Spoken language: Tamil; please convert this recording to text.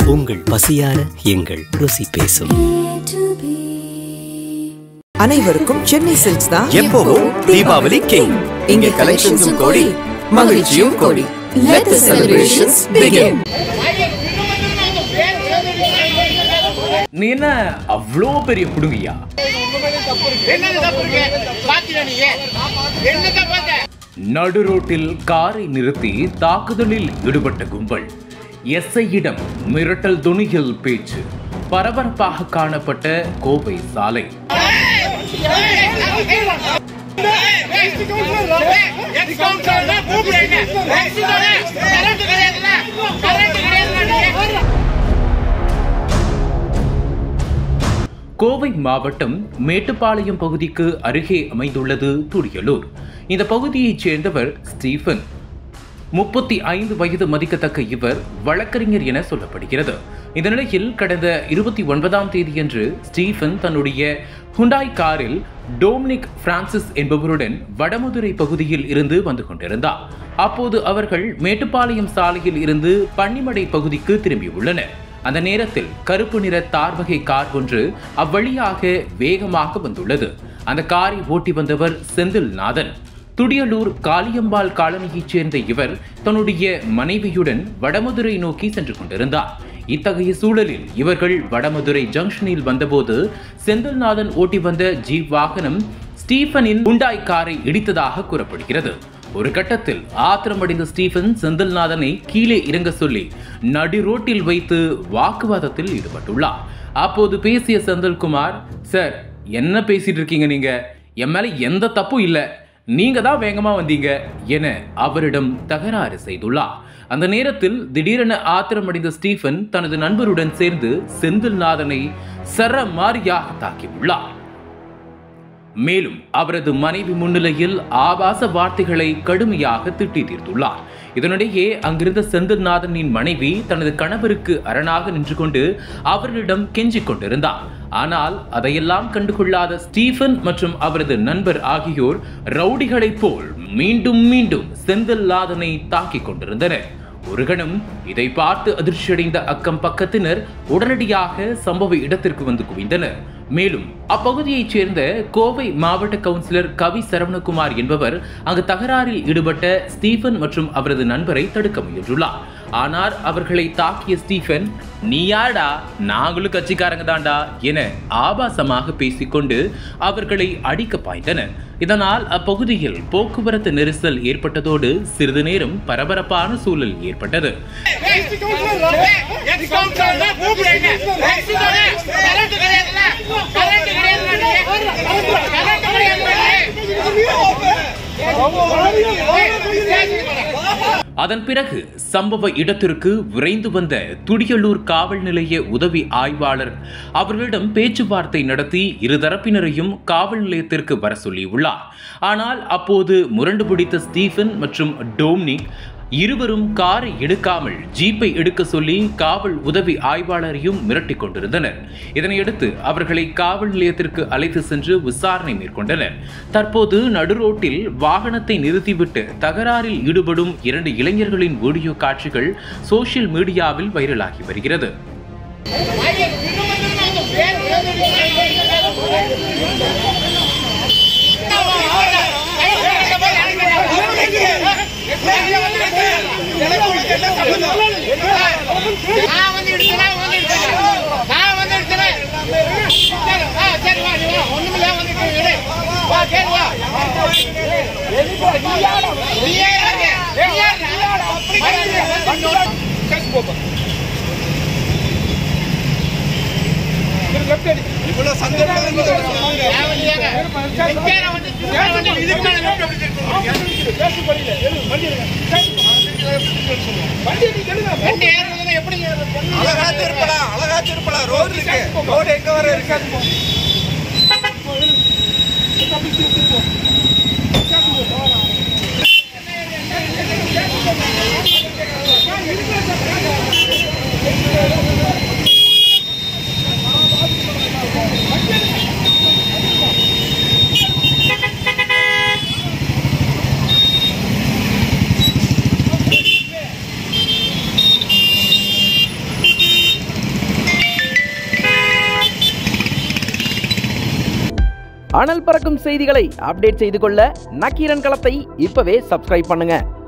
உங்கள் பசியார எங்கள் ருசி பேசும் அனைவருக்கும் சென்னை சில்க்ஸ் தான் எப்பவும் தீபாவளி கிங் இங்கே கலெக்ஷன்ஸும் கோடி மகிழ்ச்சியும் கோடி Let the celebrations begin. நீ என்ன அவ்வளோ பெரிய குடுங்கய்யா நடு ரோட்டில் காரை நிறுத்தி தாக்குதலில் ஈடுபட்ட கும்பல் எஸ்ஐயிடம் மிரட்டல் துணியில் பேச்சு பரபரப்பாக காணப்பட்ட கோவை சாலை கோவை மாவட்டம் மேட்டுப்பாளையம் பகுதிக்கு அருகே அமைந்துள்ளது துடியலூர் இந்த பகுதியைச் சேர்ந்தவர் ஸ்டீஃபன் முப்பத்தி ஐந்து வயது மதிக்கத்தக்க இவர் வழக்கறிஞர் என சொல்லப்படுகிறது இந்த நிலையில் கடந்த இருபத்தி ஒன்பதாம் தேதியன்று ஸ்டீஃபன் தன்னுடைய ஹுண்டாய் காரில் டோம்னிக் பிரான்சிஸ் என்பவருடன் வடமதுரை பகுதியில் இருந்து வந்து கொண்டிருந்தார் அப்போது அவர்கள் மேட்டுப்பாளையம் சாலையில் இருந்து பன்னிமடை பகுதிக்கு திரும்பியுள்ளனர் அந்த நேரத்தில் கருப்பு நிற தார் வகை கார் ஒன்று அவ்வழியாக வேகமாக வந்துள்ளது அந்த காரை ஓட்டி வந்தவர் செந்தில்நாதன் துடியலூர் காளியம்பாள் காலனியைச் சேர்ந்த இவர் தன்னுடைய மனைவியுடன் வடமதுரை நோக்கி சென்று கொண்டிருந்தார் இத்தகைய சூழலில் இவர்கள் வடமதுரை ஜங்ஷனில் வந்தபோது செந்தில்நாதன் ஓட்டி வந்த ஜீப் வாகனம் ஸ்டீஃபனின் உண்டாய் காரை இடித்ததாக கூறப்படுகிறது ஒரு கட்டத்தில் ஆத்திரமடைந்த ஸ்டீஃபன் செந்தில்நாதனை கீழே இறங்க சொல்லி நடு ரோட்டில் வைத்து வாக்குவாதத்தில் ஈடுபட்டுள்ளார் அப்போது பேசிய செந்தில்குமார் சார் என்ன பேசிட்டு இருக்கீங்க நீங்க என் மேல எந்த தப்பும் இல்லை நீங்க தான் வேகமா வந்தீங்க என அவரிடம் தகராறு செய்துள்ளார் அந்த நேரத்தில் திடீரென ஆத்திரமடைந்த ஸ்டீஃபன் தனது நண்பருடன் சேர்ந்து செந்தில்நாதனை சர மாரியாக தாக்கியுள்ளார் மேலும் அவரது மனைவி முன்னிலையில் ஆபாச வார்த்தைகளை கடுமையாக திட்டி தீர்த்துள்ளார் இதனிடையே அங்கிருந்த செந்தில்நாதனின் மனைவி தனது கணவருக்கு அரணாக நின்று கொண்டு அவர்களிடம் கெஞ்சிக் கொண்டிருந்தார் ஆனால் அதையெல்லாம் கண்டுகொள்ளாத ஸ்டீஃபன் மற்றும் அவரது நண்பர் ஆகியோர் ரவுடிகளைப் போல் மீண்டும் மீண்டும் செந்தில்நாதனை தாக்கிக் கொண்டிருந்தனர் ஒரு கணம் இதை பார்த்து அதிர்ச்சியடைந்த அக்கம் பக்கத்தினர் உடனடியாக சம்பவ இடத்திற்கு வந்து குவிந்தனர் மேலும் அப்பகுதியைச் சேர்ந்த கோவை மாவட்ட கவுன்சிலர் கவி சரவணகுமார் என்பவர் அங்கு தகராறில் ஈடுபட்ட ஸ்டீஃபன் மற்றும் அவரது நண்பரை தடுக்க முயன்றுள்ளார் ஆனால் அவர்களை தாக்கிய ஸ்டீஃபன் நீ யாடா நாங்களும் கட்சிக்காரங்க தாண்டா என ஆபாசமாக பேசிக்கொண்டு அவர்களை அடிக்க பாய்ந்தனர் இதனால் அப்பகுதியில் போக்குவரத்து நெரிசல் ஏற்பட்டதோடு சிறிது நேரம் பரபரப்பான சூழல் ஏற்பட்டது அதன் பிறகு சம்பவ இடத்திற்கு விரைந்து வந்த துடியலூர் காவல் நிலைய உதவி ஆய்வாளர் அவர்களிடம் பேச்சுவார்த்தை நடத்தி இருதரப்பினரையும் காவல் நிலையத்திற்கு வர சொல்லியுள்ளார் ஆனால் அப்போது முரண்டு பிடித்த ஸ்டீஃபன் மற்றும் டோம்னிக் இருவரும் காரை எடுக்காமல் ஜீப்பை எடுக்க சொல்லி காவல் உதவி ஆய்வாளரையும் மிரட்டிக் கொண்டிருந்தனர் இதனையடுத்து அவர்களை காவல் நிலையத்திற்கு அழைத்து சென்று விசாரணை மேற்கொண்டனர் தற்போது நடுரோட்டில் வாகனத்தை நிறுத்திவிட்டு தகராறில் ஈடுபடும் இரண்டு இளைஞர்களின் வீடியோ காட்சிகள் சோசியல் மீடியாவில் வைரலாகி வருகிறது நான் வந்து எடுத்தேன் வந்து எடுத்தேன் நான் வந்து எடுத்தேன் சரி வா சரி வா நீ வா ஒண்ணுமில்ல வந்து இரு வா சரி வா நீ யாரு நீ யாரு அப்படி இவ்வளவு சந்தேகம் இதுக்கு மேல left அப்படி வண்டி ஏறுறதுன்னா எப்படி அழகா திருப்பலாம் அழகா திருப்பலாம் ரோடு இருக்கு ரோடு எங்க வர இருக்காது அனல் பறக்கும் செய்திகளை அப்டேட் செய்து கொள்ள நக்கீரன் களத்தை இப்பவே சப்ஸ்கிரைப் பண்ணுங்க